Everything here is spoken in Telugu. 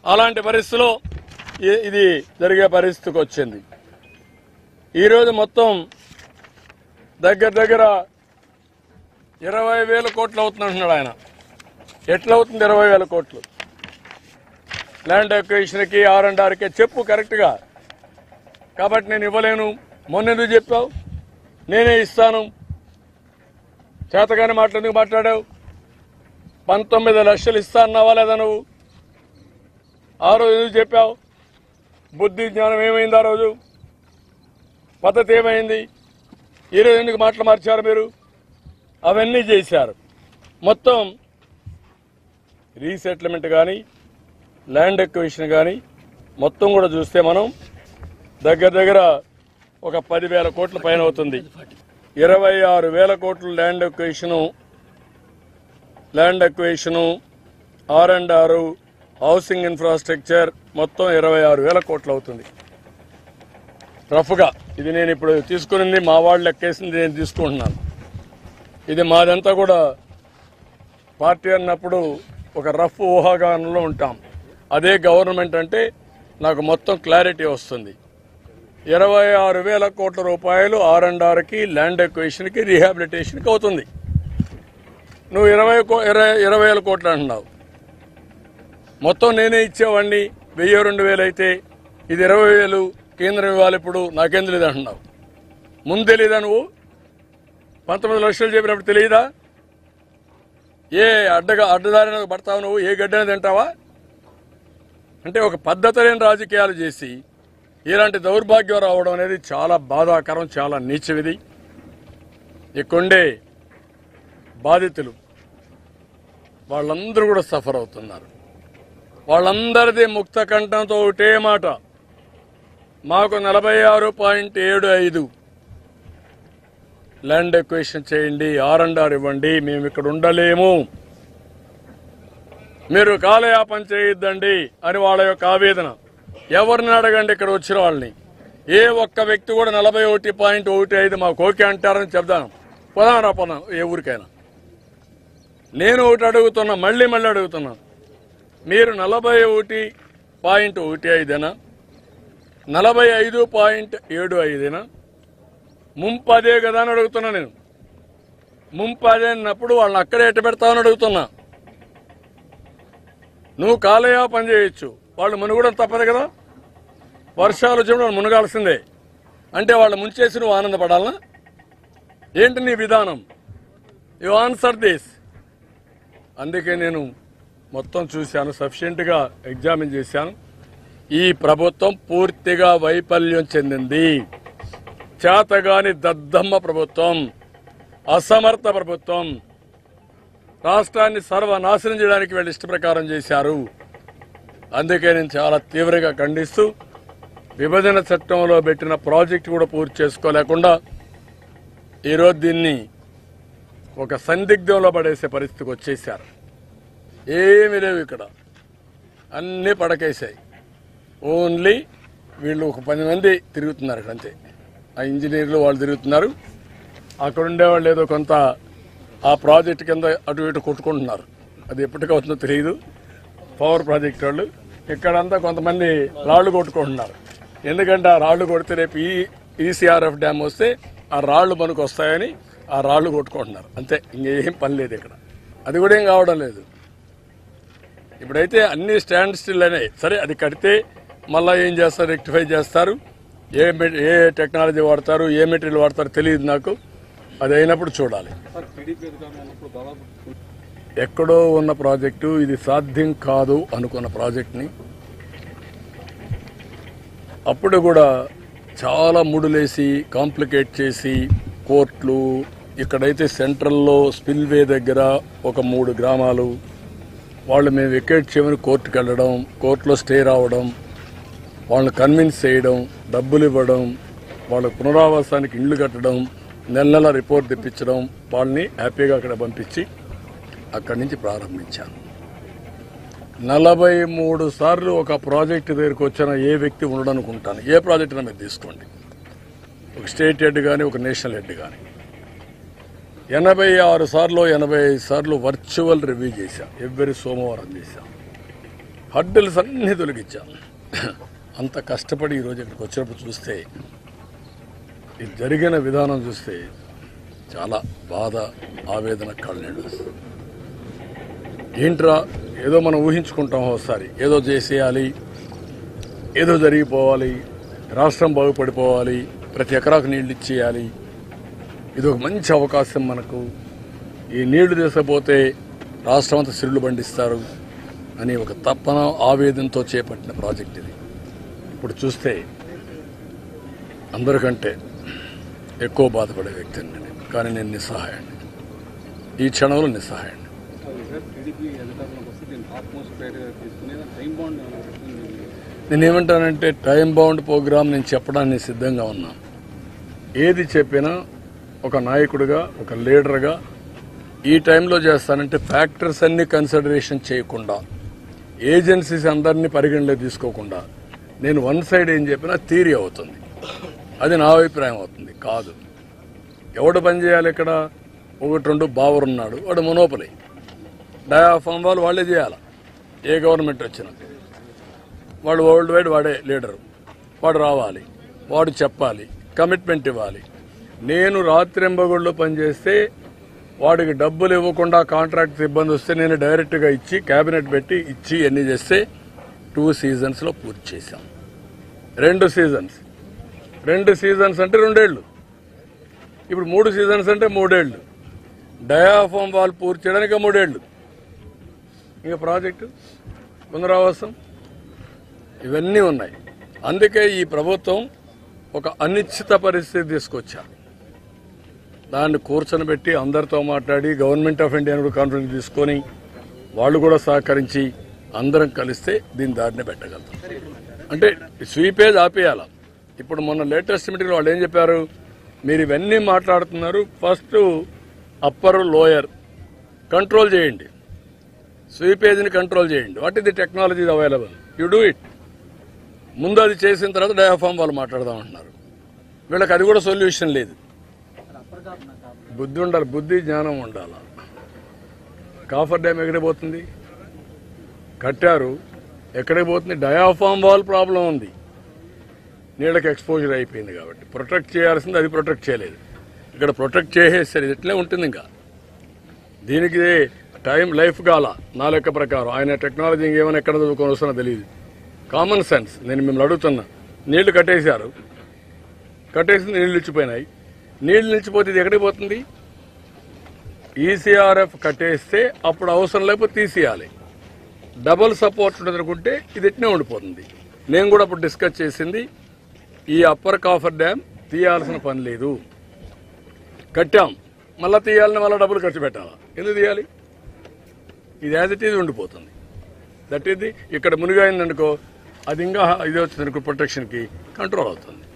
అలాంటి పరిస్థితిలో ఇ- ఇది జరిగే పరిస్థితికి వచ్చింది ఈరోజు మొత్తం దగ్గర దగ్గర ఇరవై వేల కోట్లు అవుతుందంటున్నాడు ఆయన ఎట్లా అవుతుంది ఇరవై వేల కోట్లు ల్యాండ్ ఎక్వేషన్కి ఆర్ అండ్ ఆర్కే చెప్పు కరెక్ట్గా కాబట్టి నేను ఇవ్వలేను మొన్న ఎందుకు చెప్పావు నేనే ఇస్తాను చేతగానే మాట్లాడేందుకు మాట్లాడావు పంతొమ్మిది లక్షలు ఇస్తా అన్నావా లేదా నువ్వు ఆ రోజు ఎందుకు చెప్పావు బుద్ధి జ్ఞానం ఏమైంది ఆ రోజు పద్ధతి ఏమైంది ఈరోజు ఎందుకు మాటలు మార్చారు మీరు అవన్నీ చేశారు మొత్తం రీసెటిల్మెంట్ కానీ ల్యాండ్ ఎక్విషన్ కానీ మొత్తం కూడా చూస్తే మనం దగ్గర దగ్గర ఒక పదివేల కోట్ల పైన అవుతుంది ఇరవై ఆరు వేల కోట్లు land acquisition land acquisition R and R housing infrastructure మొత్తం ఇరవై ఆరు వేల కోట్లు అవుతుంది రఫ్గా ఇది నేను ఇప్పుడు తీసుకునింది మా వాళ్ళు లెక్కేసింది నేను తీసుకుంటున్నాను ఇది మాదంతా కూడా పార్టీ అన్నప్పుడు ఒక రఫ్ ఊహాగానంలో ఉంటాం అదే గవర్నమెంట్ అంటే నాకు మొత్తం క్లారిటీ వస్తుంది ఇరవై ఆరు వేల కోట్ల రూపాయలు ఆర్ అండ్ ఆర్కి ల్యాండ్ ఎక్వేషన్కి రీహాబిలిటేషన్కి అవుతుంది నువ్వు ఇరవై కో- ఇరవై ఇరవై వేల కోట్లు అంటున్నావు మొత్తం నేనే ఇచ్చేవాడిని వెయ్యి రెండు వేలు అయితే ఇది ఇరవై వేలు కేంద్రం ఇవ్వాలి ఇప్పుడు నాకేం తెలియదు అంటున్నావు ముందు తెలియదా నువ్వు పంతొమ్మిది లక్షలు చెప్పినప్పుడు తెలియదా ఏ అడ్డగా అడ్డదారిన పడతావు నువ్వు ఏ గడ్డన తింటావా అంటే ఒక పద్ధతి లేని రాజకీయాలు చేసి ఇలాంటి దౌర్భాగ్యం రావడం అనేది చాలా బాధాకరం చాలా నీచవిది ఇక్కడుండే బాధితులు వాళ్ళందరూ కూడా సఫర్ అవుతున్నారు వాళ్ళందరిది ముక్త కంఠంతో ఒకటే మాట మాకు నలభై ఆరు పాయింట్ ఏడు ఐదు ల్యాండ్ ఎక్వేషన్ చేయండి ఆర్ అండ్ ఆర్ ఇవ్వండి మేము ఇక్కడ ఉండలేము మీరు కాలయాపన చేయొద్దండి అని వాళ్ళ యొక్క ఆవేదన ఎవరిని అడగండి ఇక్కడ వచ్చిన వాళ్ళని ఏ ఒక్క వ్యక్తి కూడా నలభై ఒకటి పాయింట్ ఒకటి ఐదు మాకు ఓకే అంటారని చెప్దాం పోదాం పోదాం ఏ ఊరికైనా నేను ఒకటి అడుగుతున్నా మళ్ళీ మళ్ళీ అడుగుతున్నా మీరు నలభై ఒకటి పాయింట్ ఒకటి ఐదేనా నలభై ఐదు పాయింట్ ఏడు ఐదేనా ముంపు అదే కదా అని అడుగుతున్నా నేను ముంపు అదే అన్నప్పుడు వాళ్ళని అక్కడే ఎట్ట పెడతామని అడుగుతున్నా నువ్వు కాలయా పని చేయొచ్చు వాళ్ళు మునుగడం తప్పదు కదా వర్షాలు వచ్చినప్పుడు వాళ్ళు మునగాల్సిందే అంటే వాళ్ళు ముంచేసి నువ్వు ఆనందపడాలనా ఏంటి నీ విధానం యు ఆన్సర్ దిస్ అందుకే నేను మొత్తం చూశాను సఫిషియెంట్గా ఎగ్జామిన్ చేశాను ఈ ప్రభుత్వం పూర్తిగా వైఫల్యం చెందింది చేతగాని దద్దమ్మ ప్రభుత్వం అసమర్థ ప్రభుత్వం రాష్ట్రాన్ని సర్వనాశనం చేయడానికి వీళ్ళు ఇష్ట ప్రకారం చేశారు అందుకే నేను చాలా తీవ్రంగా ఖండిస్తూ విభజన చట్టంలో పెట్టిన ప్రాజెక్ట్ కూడా పూర్తి చేసుకోలేకుండా ఈరోజు దీన్ని ఒక సందిగ్ధంలో పడేసే పరిస్థితికి వచ్చేసారు ఏమీ లేవు ఇక్కడ అన్నీ పడకేశాయి ఓన్లీ వీళ్ళు ఒక పది మంది తిరుగుతున్నారు ఇక్కడ అంతే ఆ ఇంజనీర్లు వాళ్ళు తిరుగుతున్నారు అక్కడ ఉండేవాళ్ళు ఏదో కొంత ఆ ప్రాజెక్ట్ కింద అటు ఇటు కొట్టుకుంటున్నారు అది ఎప్పటికీ అవుతుందో తెలియదు పవర్ ప్రాజెక్ట్ వాళ్ళు ఇక్కడంతా కొంతమంది రాళ్లు కొట్టుకుంటున్నారు ఎందుకంటే ఆ రాళ్లు కొడితే రేపు ఈ ఈసీఆర్ఎఫ్ డ్యామ్ వస్తే ఆ రాళ్లు మనకు వస్తాయని ఆ రాళ్లు కొట్టుకుంటున్నారు అంతే ఇంకేం పని లేదు ఇక్కడ అది కూడా ఏం కావడం లేదు ఇప్పుడైతే అన్ని స్టాండ్ స్టిల్ అయినాయి సరే అది కడితే మళ్ళీ ఏం చేస్తారు రెక్టిఫై చేస్తారు ఏ మె- ఏ టెక్నాలజీ వాడతారు ఏ మెటీరియల్ వాడతారో తెలియదు నాకు అది అయినప్పుడు చూడాలి సార్ టీడీపీ అధికారంలో ఉన్నప్పుడు దాదాపు ఎక్కడో ఉన్న ప్రాజెక్టు ఇది సాధ్యం కాదు అనుకున్న ప్రాజెక్ట్ని అప్పుడు కూడా చాలా ముడులేసి కాంప్లికేట్ చేసి కోర్టులు ఇక్కడైతే సెంట్రల్లో స్పిల్వే దగ్గర ఒక మూడు గ్రామాలు వాళ్ళు మేము వెకేట్ చేయమని కోర్టుకు వెళ్ళడం కోర్టులో స్టే రావడం వాళ్ళని కన్విన్స్ చేయడం డబ్బులు ఇవ్వడం వాళ్ళ పునరావాసానికి ఇళ్ళు కట్టడం నెల నెల రిపోర్ట్ తెప్పించడం వాళ్ళని హ్యాపీగా అక్కడ పంపించి అక్కడి నుంచి ప్రారంభించాను నలభై మూడు సార్లు ఒక ప్రాజెక్టు దగ్గరికి వచ్చిన ఏ వ్యక్తి ఉండడనుకుంటాను ఏ ప్రాజెక్ట్ అయినా మీరు తీసుకోండి ఒక స్టేట్ హెడ్ కానీ ఒక నేషనల్ హెడ్ కానీ ఎనభై ఆరు సార్లు ఎనభై ఐదు సార్లు వర్చువల్ రివ్యూ చేశాం ఎవ్రీ సోమవారం చేశాం హడ్డల్స్ అన్నీ తొలగించాం అంత కష్టపడి ఈరోజు ఇక్కడికి వచ్చినప్పుడు చూస్తే ఇది జరిగిన విధానం చూస్తే చాలా బాధ ఆవేదన కళ్ళనీళ్ళు వస్తాయి. ఏంట్రా ఏదో మనం ఊహించుకుంటాం ఒకసారి ఏదో చేసేయాలి ఏదో జరిగిపోవాలి రాష్ట్రం బాగుపడిపోవాలి ప్రతి ఎకరాకు నీళ్లు ఇచ్చేయాలి ఇది ఒక మంచి అవకాశం మనకు ఈ నీళ్లు తీసుకపోతే రాష్ట్రం అంతా సిరులు పండిస్తారు అని ఒక తప్పన ఆవేదనతో చేపట్టిన ప్రాజెక్ట్ ఇది ఇప్పుడు చూస్తే అందరికంటే ఎక్కువ బాధపడే వ్యక్తిని నేను కానీ నేను నిస్సహాయాన్ని ఈ క్షణంలో నిస్సహాయాన్ని అది సార్ టీడీపీ అధికారంలోకి వస్తే దీన్ని ఆల్మోస్ట్ ప్రైవేట్గా తీసుకుని టైం బాండ్ ఏమైనా పెట్టుకుని నేనేమంటానంటే టైం బౌండ్ ప్రోగ్రామ్ నేను చెప్పడానికి సిద్ధంగా ఉన్నా ఏది చెప్పినా ఒక నాయకుడిగా ఒక లీడర్గా ఈ టైంలో చేస్తానంటే ఫ్యాక్టర్స్ అన్ని కన్సిడరేషన్ చేయకుండా ఏజెన్సీస్ అందరినీ పరిగణలోకి తీసుకోకుండా నేను వన్ సైడ్ ఏం చెప్పినా థీరీ అవుతుంది అది నా అభిప్రాయం అవుతుంది కాదు ఎవడు పని చేయాలి ఇక్కడ ఒకటి రెండు బావర్ ఉన్నాడు వాడు మొనోపలి డయాఫామ్ వాళ్ళు వాళ్ళే చేయాలి ఏ గవర్నమెంట్ వచ్చినా వాడు వరల్డ్ వైడ్ వాడే లీడరు వాడు రావాలి వాడు చెప్పాలి కమిట్మెంట్ ఇవ్వాలి నేను రాత్రింబగుళ్ళు పనిచేస్తే వాడికి డబ్బులు ఇవ్వకుండా కాంట్రాక్ట్ ఇబ్బంది వస్తే నేను డైరెక్ట్గా ఇచ్చి క్యాబినెట్ పెట్టి ఇచ్చి ఎన్ని చేస్తే టూ సీజన్స్లో పూర్తి చేశాం రెండు సీజన్స్ రెండు సీజన్స్ అంటే రెండేళ్ళు ఇప్పుడు మూడు సీజన్స్ అంటే మూడేళ్ళు డయాఫామ్ వాల్ పూర్తి చేయడానికి మూడేళ్ళు ఇంకా ప్రాజెక్టు పునరావాసం ఇవన్నీ ఉన్నాయి అందుకే ఈ ప్రభుత్వం ఒక అనిశ్చిత పరిస్థితి తీసుకొచ్చారు దాన్ని కూర్చొని పెట్టి అందరితో మాట్లాడి గవర్నమెంట్ ఆఫ్ ఇండియా కూడా కాన్ఫరెన్స్ తీసుకొని వాళ్ళు కూడా సహకరించి అందరం కలిస్తే దీని దారిని పెట్టగలుగుతాం అంటే స్వీపేజ్ ఆపేయాల ఇప్పుడు మొన్న లేటెస్ట్ మీటింగ్ వాళ్ళు ఏం చెప్పారు మీరు ఇవన్నీ మాట్లాడుతున్నారు ఫస్ట్ అప్పర్ లోయర్ కంట్రోల్ చేయండి స్వీపేజ్ని కంట్రోల్ చేయండి what is the technology available you do it ముందు అది చేసిన తర్వాత డయాఫామ్ వాళ్ళు మాట్లాడదాం అంటున్నారు వీళ్ళకి అది కూడా సొల్యూషన్ లేదు బుద్ధి ఉండాలి బుద్ధి జ్ఞానం ఉండాలి కాఫర్ డ్యామ్ ఎక్కడికి పోతుంది కట్టారు ఎక్కడికి పోతుంది డయాఫామ్ వాల్ ప్రాబ్లం ఉంది నీళ్ళకి ఎక్స్పోజర్ అయిపోయింది కాబట్టి ప్రొటెక్ట్ చేయాల్సింది అది ప్రొటెక్ట్ చేయలేదు ఇక్కడ ప్రొటెక్ట్ చేసేస్తారు ఇది ఇట్లే ఉంటుంది ఇంకా దీనికి టైం లైఫ్ కాల నా లెక్క ప్రకారం ఆయన టెక్నాలజీ ఇంకేమైనా ఎక్కడ చదువుకొని వస్తున్నా తెలియదు కామన్ సెన్స్ నేను మిమ్మల్ని అడుగుతున్నా నీళ్లు కట్టేశారు కట్టేసి నీళ్లు నిలిచిపోయినాయి నీళ్లు నిలిచిపోతే ఇది ఎక్కడికి పోతుంది ఈసీఆర్ఎఫ్ కట్టేస్తే అప్పుడు అవసరం లేకపోతే తీసేయాలి డబుల్ సపోర్ట్ ఉండదు అనుకుంటే ఇది ఇట్నే ఉండిపోతుంది నేను కూడా అప్పుడు డిస్కస్ చేసింది ఈ అప్పర్ కాఫర్ డ్యామ్ తీయాల్సిన పని లేదు కట్టాం మళ్ళీ తీయాలని మళ్ళీ డబ్బులు ఖర్చు పెట్టాలా ఎందుకు తీయాలి ఇది యాజ్ ఇట్ ఈజ్ ఉండిపోతుంది దట్ ఇది ఇక్కడ మునిగాయిందనుకో అది ఇంకా ఇది వచ్చిందనుకో ప్రొటెక్షన్కి కంట్రోల్ అవుతుంది